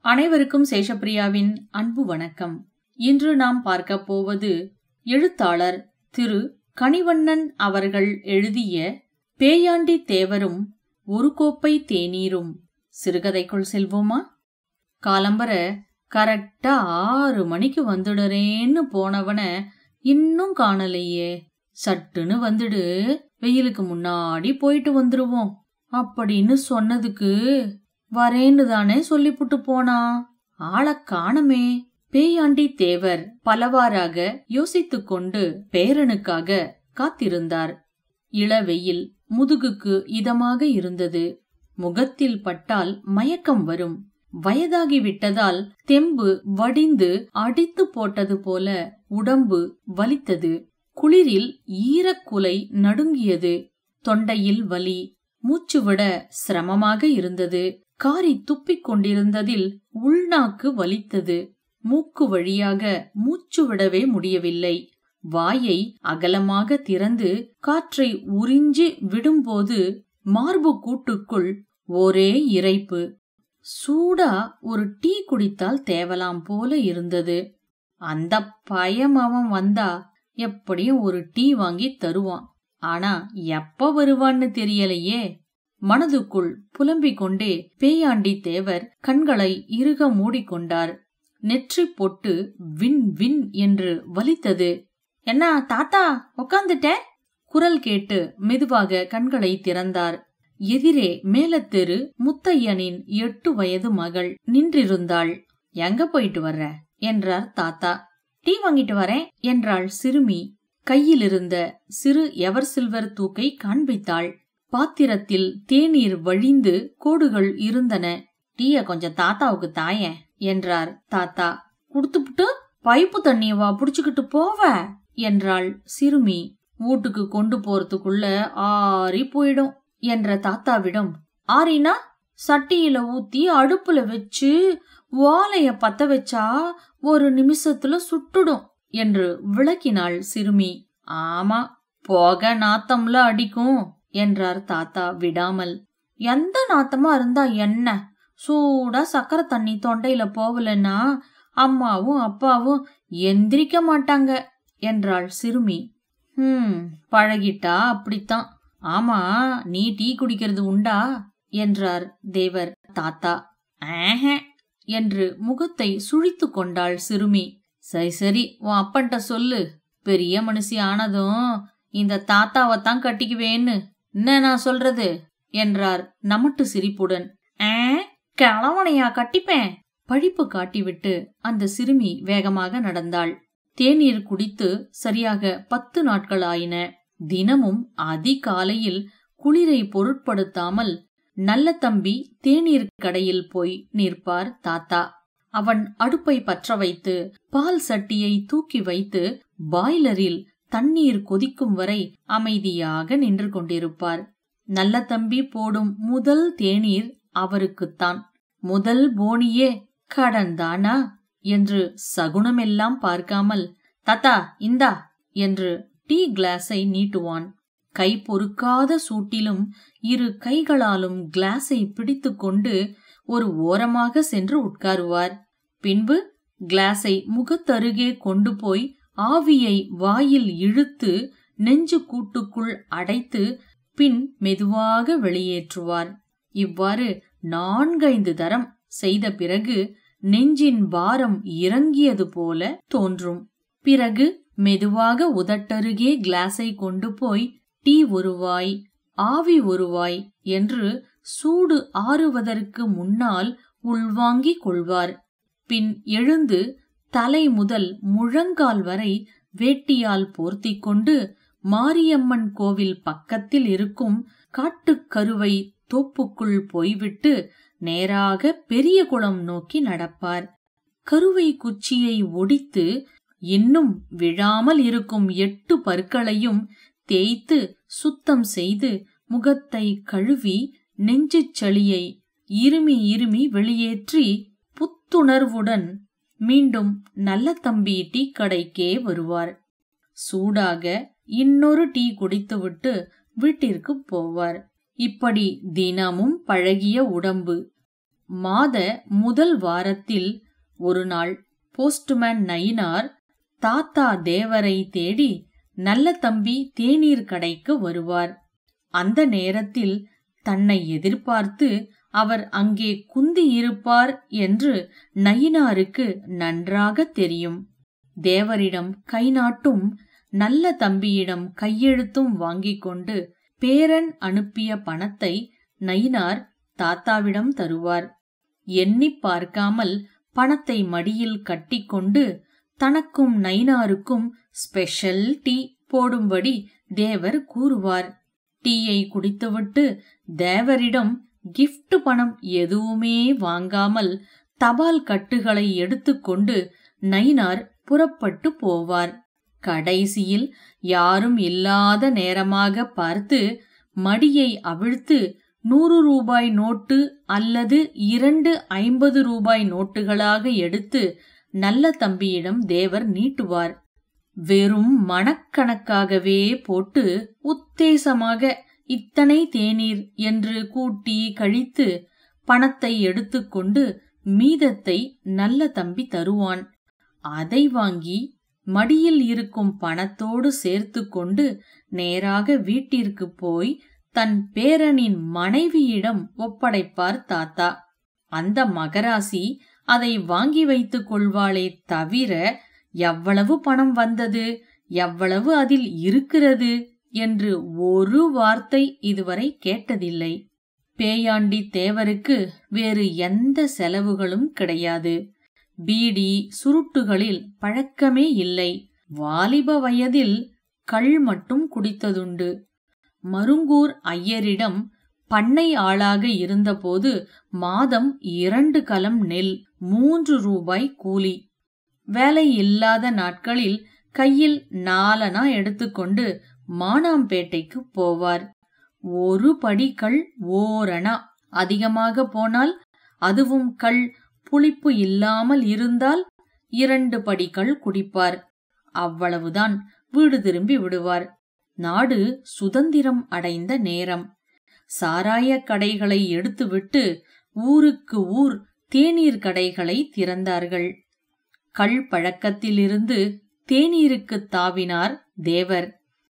அனைவருக்கும் சேஷப்பிரியாவின் அன்பு வணக்கம் இன்று நாம் பார்க்க போவது எழுத்தாளர் திரு கனிவண்ணன் அவர்கள் எழுதிய பேயாண்டி தேவரும் ஒரு கோப்பை தேநீரும் சிறுகதைக்குள் செல்வோமா காலம்பர கரெக்டா ஆறு மணிக்கு வந்துடுறேன்னு போனவன இன்னும் காணலையே சட்டுன்னு வந்துடு வெயிலுக்கு முன்னாடி போயிட்டு வந்துருவோம் அப்படின்னு சொன்னதுக்கு வரேன்னு தானே சொல்லிப்புட்டு போனா ஆளை காணமே பேயாண்டி தேவர் பலவாறாக யோசித்துக் கொண்டு பேரனுக்காக காத்திருந்தார் இளவெயில் முதுகுக்கு இதமாக இருந்தது முகத்தில் பட்டால் மயக்கம் வரும் வயதாகிவிட்டதால் தெம்பு வடிந்து அடித்து போட்டது போல உடம்பு வலித்தது குளிரில் ஈரக்குலை நடுங்கியது தொண்டையில் வலி மூச்சுவிட சிரமமாக இருந்தது காரி துப்பிக் கொண்டிருந்ததில் உள்நாக்கு வலித்தது மூக்கு வழியாக மூச்சு விடவே முடியவில்லை வாயை அகலமாக திறந்து காற்றை உறிஞ்சி விடும்போது மார்பு கூட்டுக்குள் ஒரே இறைப்பு சூடா ஒரு டீ குடித்தால் தேவலாம் போல இருந்தது அந்த பயம் அவன் வந்தா எப்படியும் ஒரு டீ வாங்கி தருவான் ஆனா எப்ப வருவான்னு தெரியலையே மனதுக்குள் புலம்பிக் கொண்டே பேயாண்டி தேவர் கண்களை இறுக மூடிக்கொண்டார் நெற்றி பொட்டு வின் வின் என்று வலித்தது என்ன தாத்தா உக்காந்துட்ட குரல் கேட்டு மெதுவாக கண்களை திறந்தார் எதிரே மேலத்தெரு முத்தையனின் எட்டு வயது மகள் நின்றிருந்தாள் எங்க போயிட்டு வர்ற என்றார் தாத்தா டீ வாங்கிட்டு வரேன் என்றாள் சிறுமி கையிலிருந்த சிறு எவர் சில்வர் தூக்கை காண்பித்தாள் பாத்திரத்தில் தேநீர் வழிந்து கோடுகள் இருந்தன டீய கொஞ்சம் தாத்தாவுக்கு தாயேன் என்றார் தாத்தா குடுத்துப்புட்டு பைப்பு தண்ணியவா புடிச்சுக்கிட்டு போவ என்றாள் சிறுமி வீட்டுக்கு கொண்டு போறதுக்குள்ள ஆறி போயிடும் என்ற தாத்தாவிடம் ஆறினா சட்டியில ஊத்தி அடுப்புல வச்சு ஓலைய பத்த வச்சா ஒரு நிமிஷத்துல சுட்டுடும் என்று விளக்கினாள் சிறுமி ஆமா போக நாத்தம்ல அடிக்கும் என்றார் தாத்தா விடாமல் எந்த நாத்தமா இருந்தா என்ன சூடா சக்கரை தண்ணி தொண்டையில போகலன்னா அம்மாவும் அப்பாவும் எந்திரிக்க மாட்டாங்க என்றாள் சிறுமி ஹம் பழகிட்டா அப்படித்தான் ஆமா நீ டீ குடிக்கிறது உண்டா என்றார் தேவர் தாத்தா ஆஹ என்று முகத்தை சுழித்து கொண்டாள் சிறுமி சரி சரி உன் அப்பன்ட்ட சொல்லு பெரிய மனுஷி ஆனதும் இந்த தாத்தாவைத்தான் கட்டிக்குவேன்னு என்ன நான் சொல்றது என்றார் நமட்டு சிரிப்புடன் ஆ கிழவனையா கட்டிப்பேன் பழிப்பு காட்டிவிட்டு அந்த சிறுமி வேகமாக நடந்தாள் தேநீர் குடித்து சரியாக பத்து நாட்கள் ஆயின தினமும் அதிகாலையில் குளிரை பொருட்படுத்தாமல் நல்ல தம்பி தேநீர் கடையில் போய் நிற்பார் தாத்தா அவன் அடுப்பை பற்ற வைத்து பால் சட்டியை தூக்கி வைத்து பாய்லரில் தண்ணீர் கொதிக்கும் வரை அமைதியாக நின்று கொண்டிருப்பார் நல்ல தம்பி போடும் முதல் தேநீர் அவருக்குத்தான் முதல் போனியே கடன்தானா என்று சகுனமெல்லாம் பார்க்காமல் தாத்தா இந்தா என்று டீ கிளாஸை நீட்டுவான் கை பொறுக்காத சூட்டிலும் இரு கைகளாலும் கிளாஸை பிடித்துக்கொண்டு ஒரு ஓரமாக சென்று உட்காருவார் பின்பு கிளாஸை முகத்தருகே கொண்டு போய் ஆவியை வாயில் இழுத்து நெஞ்சு கூட்டுக்குள் அடைத்து பின் மெதுவாக வெளியேற்றுவார் இவ்வாறு நான்கைந்து தரம் செய்த பிறகு நெஞ்சின் பாரம் இறங்கியது போல தோன்றும் பிறகு மெதுவாக உதட்டருகே கிளாஸை கொண்டு போய் டீ ஒருவாய் ஆவி ஒருவாய் என்று சூடு ஆறுவதற்கு முன்னால் உள்வாங்கிக் கொள்வார் பின் எழுந்து தலை முதல் முழங்கால் வரை வேட்டியால் போர்த்திக் கொண்டு மாரியம்மன் கோவில் பக்கத்தில் இருக்கும் காட்டுக்கருவை தோப்புக்குள் போய்விட்டு நேராக பெரிய குளம் நோக்கி நடப்பார் கருவை குச்சியை ஒடித்து இன்னும் விழாமல் இருக்கும் எட்டு பற்களையும் தேய்த்து சுத்தம் செய்து முகத்தை கழுவி நெஞ்சுச் சளியை இருமி இருமி வெளியேற்றி புத்துணர்வுடன் மீண்டும் நல்ல தம்பி டீ கடைக்கே வருவார் சூடாக இன்னொரு டீ குடித்துவிட்டு வீட்டிற்கு போவார் இப்படி தினமும் பழகிய உடம்பு மாத முதல் வாரத்தில் ஒரு நாள் போஸ்ட்மேன் நயினார் தாத்தா தேவரை தேடி நல்ல தம்பி தேநீர் கடைக்கு வருவார் அந்த நேரத்தில் தன்னை எதிர்பார்த்து அவர் அங்கே குந்தி இருப்பார் என்று நயினாருக்கு நன்றாக தெரியும் தேவரிடம் கை நாட்டும் நல்ல தம்பியிடம் கையெழுத்தும் வாங்கிக் கொண்டு பேரன் அனுப்பிய பணத்தை நயினார் தாத்தாவிடம் தருவார் எண்ணிப் பார்க்காமல் பணத்தை மடியில் கட்டிக்கொண்டு தனக்கும் நயினாருக்கும் ஸ்பெஷல் டீ போடும்படி தேவர் கூறுவார் டீயை குடித்துவிட்டு தேவரிடம் கிஃப்ட் பணம் எதுவுமே வாங்காமல் தபால் கட்டுகளை எடுத்துக்கொண்டு நயினார் புறப்பட்டு போவார் கடைசியில் யாரும் இல்லாத நேரமாக பார்த்து மடியை அவிழ்த்து நூறு ரூபாய் நோட்டு அல்லது இரண்டு ஐம்பது ரூபாய் நோட்டுகளாக எடுத்து நல்ல தம்பியிடம் தேவர் நீட்டுவார் வெறும் மனக்கணக்காகவே போட்டு உத்தேசமாக இத்தனை தேநீர் என்று கூட்டி கழித்து பணத்தை எடுத்துக்கொண்டு மீதத்தை நல்ல தம்பி தருவான் அதை வாங்கி மடியில் இருக்கும் பணத்தோடு சேர்த்து கொண்டு நேராக வீட்டிற்கு போய் தன் பேரனின் மனைவியிடம் ஒப்படைப்பார் தாத்தா அந்த மகராசி அதை வாங்கி வைத்துக் கொள்வாளே தவிர எவ்வளவு பணம் வந்தது எவ்வளவு அதில் இருக்கிறது என்று ஒரு வார்த்தை இதுவரை கேட்டதில்லை பேயாண்டி தேவருக்கு வேறு எந்த செலவுகளும் கிடையாது பீடி சுருட்டுகளில் பழக்கமே இல்லை வாலிப வயதில் கள் மட்டும் குடித்ததுண்டு மருங்கூர் ஐயரிடம் பண்ணை ஆளாக இருந்தபோது மாதம் இரண்டு கலம் நெல் மூன்று ரூபாய் கூலி வேலை இல்லாத நாட்களில் கையில் நாலனா எடுத்துக்கொண்டு மானாம்பேட்டைக்கு போவார் ஒரு படி கள் ஓரணா அதிகமாக போனால் அதுவும் கள் புளிப்பு இல்லாமல் இருந்தால் இரண்டு படிகள் குடிப்பார் அவ்வளவுதான் வீடு திரும்பி விடுவார் நாடு சுதந்திரம் அடைந்த நேரம் சாராய கடைகளை எடுத்துவிட்டு ஊருக்கு ஊர் தேநீர் கடைகளை திறந்தார்கள் கள் பழக்கத்திலிருந்து தேநீருக்கு தாவினார் தேவர்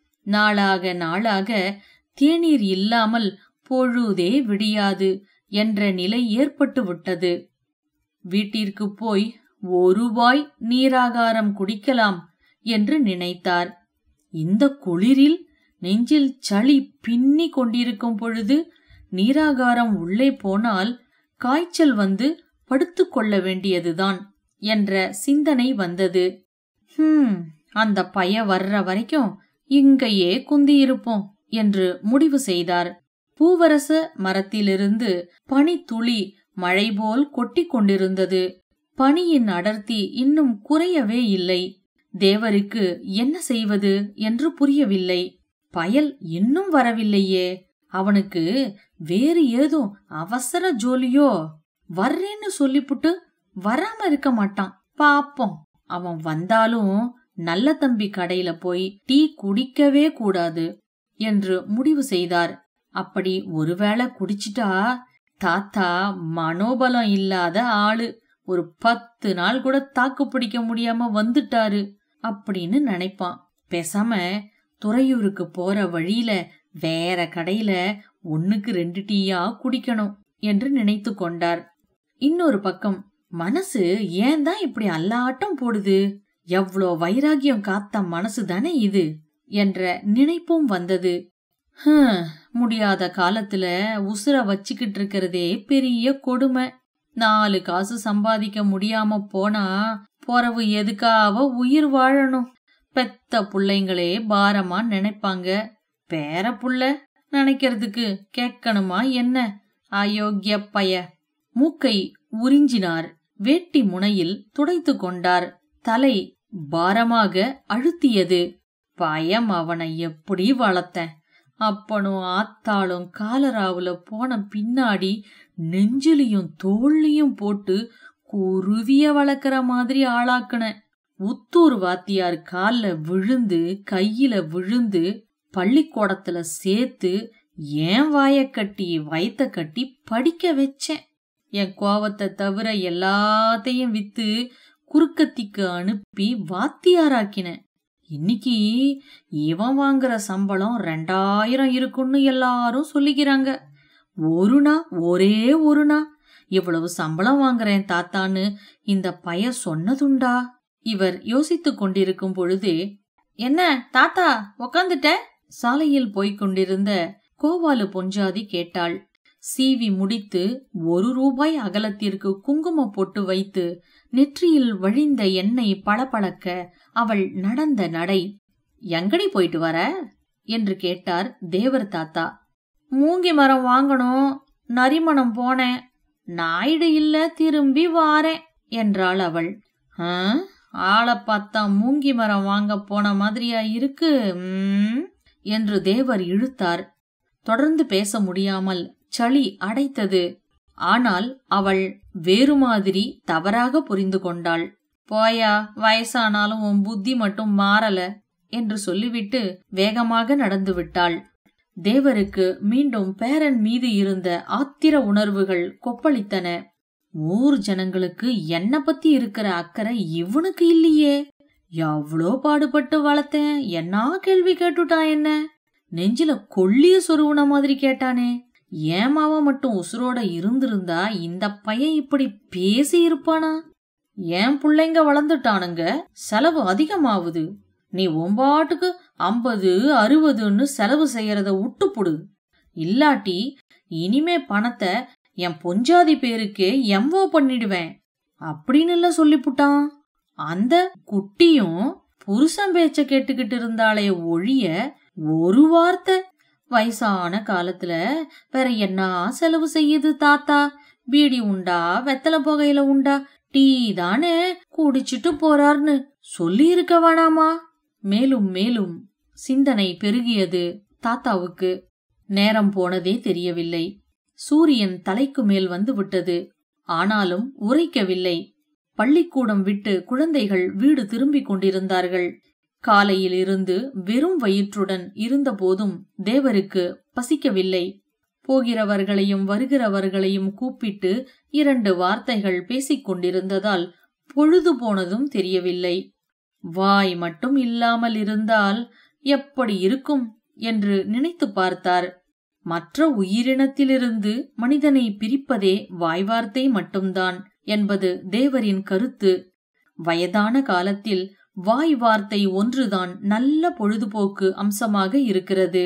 நாளாக நாளாக தேநீர் இல்லாமல் பொழுதே விடியாது என்ற நிலை ஏற்பட்டு விட்டது வீட்டிற்கு போய் ஒருவாய் நீராகாரம் குடிக்கலாம் என்று நினைத்தார் இந்த குளிரில் நெஞ்சில் சளி பின்னி கொண்டிருக்கும் பொழுது நீராகாரம் உள்ளே போனால் காய்ச்சல் வந்து படுத்துக் கொள்ள வேண்டியதுதான் என்ற சிந்தனை வந்தது ஹம் அந்த பய வர்ற வரைக்கும் இங்கேயே குந்தியிருப்போம் என்று முடிவு செய்தார் பூவரச மரத்திலிருந்து பனித்துளி மழை போல் கொட்டிக் கொண்டிருந்தது பனியின் அடர்த்தி இன்னும் குறையவே இல்லை தேவருக்கு என்ன செய்வது என்று புரியவில்லை பயல் இன்னும் வரவில்லையே அவனுக்கு வேறு ஏதோ அவசர ஜோலியோ வர்றேன்னு சொல்லிப்புட்டு வராம இருக்க மாட்டான் பாப்போம் அவன் வந்தாலும் நல்ல தம்பி கடையில போய் டீ குடிக்கவே கூடாது என்று முடிவு செய்தார் அப்படி ஒருவேளை குடிச்சிட்டா தாத்தா மனோபலம் இல்லாத ஆளு ஒரு பத்து நாள் கூட தாக்கு பிடிக்க முடியாம வந்துட்டாரு அப்படின்னு நினைப்பான் பேசாம துறையூருக்கு போற வழியில வேற கடையில ஒண்ணுக்கு ரெண்டு டீயா குடிக்கணும் என்று நினைத்து கொண்டார் இன்னொரு பக்கம் மனசு ஏன் தான் இப்படி அல்லாட்டம் போடுது எவ்வளோ வைராகியம் காத்த மனசு தானே இது என்ற நினைப்பும் வந்தது ஹம், முடியாத காலத்துல உசுர வச்சுக்கிட்டு இருக்கிறதே பெரிய கொடுமை நாலு காசு சம்பாதிக்க முடியாம போனா பொறவு எதுக்காக உயிர் வாழணும் பெத்த புள்ளைங்களே பாரமா நினைப்பாங்க பேர புள்ள நினைக்கிறதுக்கு கேட்கணுமா என்ன அயோக்கிய பய மூக்கை உறிஞ்சினார் வேட்டி முனையில் துடைத்து கொண்டார் தலை பாரமாக அழுத்தியது பயம் அவனை எப்படி வளர்த்தேன் அப்பனும் ஆத்தாளும் காலராவுல போன பின்னாடி நெஞ்சிலையும் தோள்லையும் போட்டு குருவிய வளர்க்குற மாதிரி ஆளாக்குன உத்தூர் வாத்தியார் கால்ல விழுந்து கையில விழுந்து பள்ளிக்கூடத்துல சேர்த்து ஏன் வாய கட்டி வயத்த கட்டி படிக்க வச்சேன் என் கோவத்தை தவிர எல்லாத்தையும் வித்து குறுக்கத்திக்கு அனுப்பி வாத்தியாராக்கின இன்னைக்கு இவன் வாங்குற சம்பளம் ரெண்டாயிரம் இருக்குன்னு எல்லாரும் சொல்லிக்கிறாங்க ஒரு நாள் ஒரே ஒரு நாள் இவ்வளவு சம்பளம் வாங்குறேன் தாத்தான்னு இந்த பய சொன்னதுண்டா இவர் யோசித்துக் கொண்டிருக்கும் பொழுதே என்ன தாத்தா உக்காந்துட்ட சாலையில் போய்க் கொண்டிருந்த கோவாலு பொஞ்சாதி கேட்டாள் சீவி முடித்து ஒரு ரூபாய் அகலத்திற்கு குங்கும பொட்டு வைத்து நெற்றியில் வழிந்த எண்ணெய் பளபளக்க அவள் நடந்த நடை எங்கடி போயிட்டு வர என்று கேட்டார் தேவர் தாத்தா மூங்கி மரம் வாங்கணும் நரிமணம் போனேன் நாயுடு இல்ல திரும்பி வாரேன் என்றாள் அவள் "ஆ, ஆளை பார்த்தா மூங்கி மரம் வாங்க போன மாதிரியா இருக்கு ம்?" என்று தேவர் இழுத்தார் தொடர்ந்து பேச முடியாமல் சளி அடைத்தது ஆனால் அவள் வேறு மாதிரி தவறாக புரிந்து கொண்டாள் போயா வயசானாலும் உன் புத்தி மட்டும் மாறல என்று சொல்லிவிட்டு வேகமாக நடந்து விட்டாள் தேவருக்கு மீண்டும் பேரன் மீது இருந்த ஆத்திர உணர்வுகள் கொப்பளித்தன ஊர் ஜனங்களுக்கு என்ன பத்தி இருக்கிற அக்கறை இவனுக்கு இல்லையே எவ்வளோ பாடுபட்டு வளர்த்தேன் என்ன கேள்வி கேட்டுட்டான் என்ன நெஞ்சில கொள்ளிய சொருவுன மாதிரி கேட்டானே ஏமாவ மட்டும் உசுரோட இருந்திருந்தா இந்த பையன் இப்படி பேசி இருப்பானா என் புள்ளைங்க வளர்ந்துட்டானுங்க செலவு அதிகமாவுது நீ ஒம்பாட்டுக்கு ஐம்பது அறுபதுன்னு செலவு செய்யறத விட்டுப்புடு இல்லாட்டி இனிமே பணத்தை என் பொஞ்சாதி பேருக்கே எம்வோ பண்ணிடுவேன் அப்படின்னு இல்ல சொல்லிப்புட்டான் அந்த குட்டியும் புருஷன் பேச்ச கேட்டுக்கிட்டு இருந்தாளே ஒழிய ஒரு வார்த்தை வயசான காலத்துல வேற என்ன செலவு செய்யுது தாத்தா பீடி உண்டா வெத்தலை புகையில உண்டா டீ தானே குடிச்சிட்டு போறார்னு சொல்லி இருக்க வேணாமா மேலும் மேலும் சிந்தனை பெருகியது தாத்தாவுக்கு நேரம் போனதே தெரியவில்லை சூரியன் தலைக்கு மேல் வந்து விட்டது ஆனாலும் உரைக்கவில்லை பள்ளிக்கூடம் விட்டு குழந்தைகள் வீடு திரும்பிக் கொண்டிருந்தார்கள் காலையில் இருந்து வெறும் வயிற்றுடன் இருந்தபோதும் தேவருக்கு பசிக்கவில்லை போகிறவர்களையும் வருகிறவர்களையும் கூப்பிட்டு இரண்டு வார்த்தைகள் பேசிக் கொண்டிருந்ததால் பொழுது போனதும் தெரியவில்லை வாய் மட்டும் இல்லாமல் இருந்தால் எப்படி இருக்கும் என்று நினைத்து பார்த்தார் மற்ற உயிரினத்திலிருந்து மனிதனை பிரிப்பதே வாய்வார்த்தை மட்டும்தான் என்பது தேவரின் கருத்து வயதான காலத்தில் வாய் வார்த்தை ஒன்றுதான் நல்ல பொழுதுபோக்கு அம்சமாக இருக்கிறது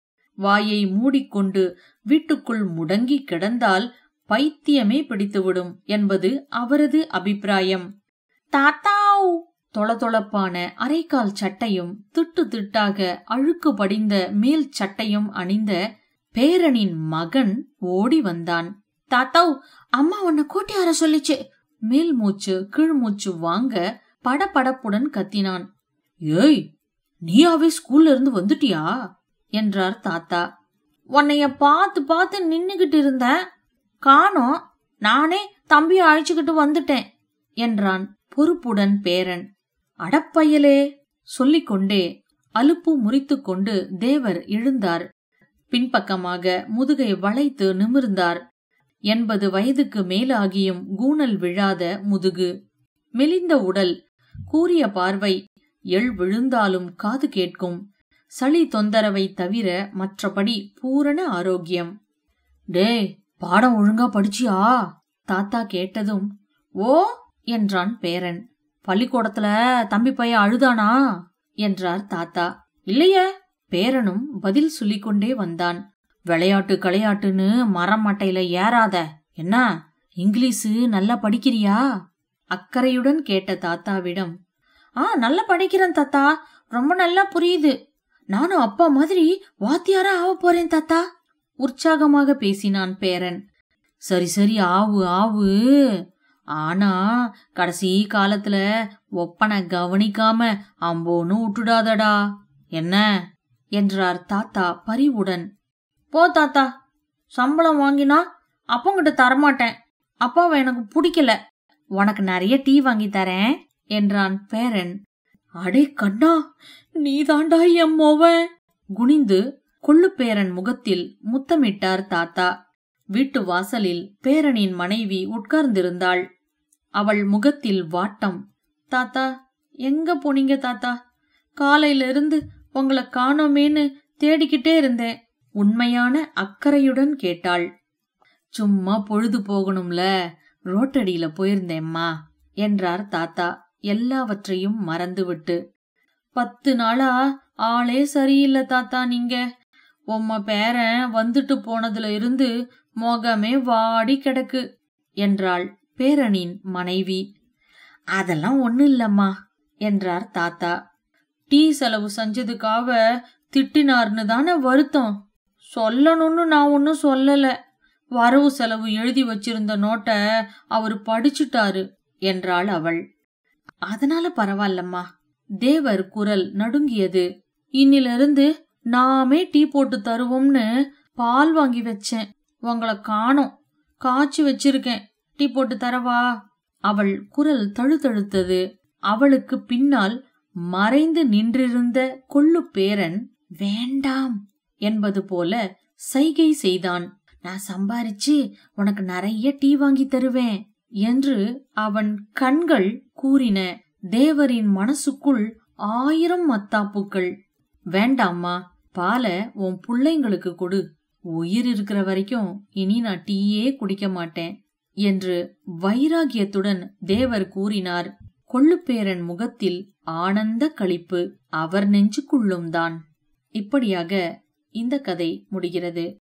வாயை மூடிக்கொண்டு வீட்டுக்குள் முடங்கி கிடந்தால் பைத்தியமே பிடித்துவிடும் என்பது அவரது அபிப்பிராயம் தாத்தாவ் தொளதொளப்பான அரைக்கால் சட்டையும் திட்டு திட்டாக அழுக்கு படிந்த மேல் சட்டையும் அணிந்த பேரனின் மகன் ஓடி வந்தான் தாத்தாவ் அம்மா உன்னை கூட்டியார சொல்லிச்சு மேல் மூச்சு கீழ்மூச்சு வாங்க படபடப்புடன் கத்தினான் ஏய் நீயாவே ஸ்கூல்ல இருந்து வந்துட்டியா என்றார் தாத்தா உன்னைய பார்த்து பார்த்து நின்னுகிட்டு இருந்தேன் காணோம் நானே தம்பியை அழைச்சுக்கிட்டு வந்துட்டேன் என்றான் பொறுப்புடன் பேரன் அடப்பையலே சொல்லிக்கொண்டே அலுப்பு முறித்துக்கொண்டு தேவர் எழுந்தார் பின்பக்கமாக முதுகை வளைத்து நிமிர்ந்தார் எண்பது வயதுக்கு மேலாகியும் கூணல் விழாத முதுகு மெலிந்த உடல் கூரிய பார்வை எள் விழுந்தாலும் காது கேட்கும் சளி தொந்தரவை தவிர மற்றபடி பூரண ஆரோக்கியம் டேய் பாடம் ஒழுங்கா படிச்சியா தாத்தா கேட்டதும் ஓ என்றான் பேரன் பள்ளிக்கூடத்துல தம்பி பையன் அழுதானா என்றார் தாத்தா இல்லையே பேரனும் பதில் சொல்லிக்கொண்டே வந்தான் விளையாட்டு களையாட்டுன்னு மரம் மட்டையில ஏறாத என்ன இங்கிலீஷு நல்லா படிக்கிறியா அக்கறையுடன் கேட்ட தாத்தாவிடம் ஆ நல்லா படிக்கிறேன் தாத்தா ரொம்ப நல்லா புரியுது நானும் அப்பா மாதிரி வாத்தியாரா ஆக போறேன் தாத்தா உற்சாகமாக பேசினான் பேரன் சரி சரி ஆவு ஆவு ஆனா கடைசி காலத்துல ஒப்பனை கவனிக்காம அம்போன்னு விட்டுடாதடா என்ன என்றார் தாத்தா பரிவுடன் போ தாத்தா சம்பளம் வாங்கினா அப்பங்கிட்ட தரமாட்டேன் அப்பாவை எனக்கு பிடிக்கல உனக்கு நிறைய டீ வாங்கி தரேன் என்றான் பேரன் அடே கண்ணா நீதாண்டா என் மோவன் குனிந்து கொள்ளுப்பேரன் முகத்தில் முத்தமிட்டார் தாத்தா வீட்டு வாசலில் பேரனின் மனைவி உட்கார்ந்திருந்தாள் அவள் முகத்தில் வாட்டம் தாத்தா எங்க போனீங்க தாத்தா காலையில இருந்து உங்களை காணோமேன்னு தேடிக்கிட்டே இருந்தேன் உண்மையான அக்கறையுடன் கேட்டாள் சும்மா பொழுது போகணும்ல ரோட்டடியில போயிருந்தேம்மா என்றார் தாத்தா எல்லாவற்றையும் மறந்துவிட்டு பத்து நாளா ஆளே சரியில்லை தாத்தா நீங்க உம்ம பேரன் வந்துட்டு போனதுல இருந்து முகமே வாடி கிடக்கு என்றாள் பேரனின் மனைவி அதெல்லாம் ஒண்ணு இல்லம்மா என்றார் தாத்தா டீ செலவு செஞ்சதுக்காக திட்டினார்னு தானே வருத்தம் சொல்லணும்னு நான் ஒன்னும் சொல்லல வரவு செலவு எழுதி வச்சிருந்த நோட்டை அவர் படிச்சுட்டாரு என்றாள் அவள் அதனால பரவாயில்லம்மா தேவர் குரல் நடுங்கியது இன்னிலிருந்து நாமே டீ போட்டு தருவோம்னு பால் வாங்கி வச்சேன் உங்களை காணோம் காய்ச்சி வச்சிருக்கேன் டீ போட்டு தரவா அவள் குரல் தழுதழுத்தது அவளுக்கு பின்னால் மறைந்து நின்றிருந்த கொள்ளு பேரன் வேண்டாம் என்பது போல சைகை செய்தான் நான் சம்பாரிச்சு உனக்கு நிறைய டீ வாங்கி தருவேன் என்று அவன் கண்கள் கூறின தேவரின் மனசுக்குள் ஆயிரம் மத்தாப்புக்கள் வேண்டாம்மா பால உன் புள்ளைங்களுக்கு கொடு உயிர் இருக்கிற வரைக்கும் இனி நான் டீயே குடிக்க மாட்டேன் என்று வைராகியத்துடன் தேவர் கூறினார் கொள்ளுப்பேரன் முகத்தில் ஆனந்த களிப்பு அவர் நெஞ்சுக்குள்ளும் தான் இப்படியாக இந்த கதை முடிகிறது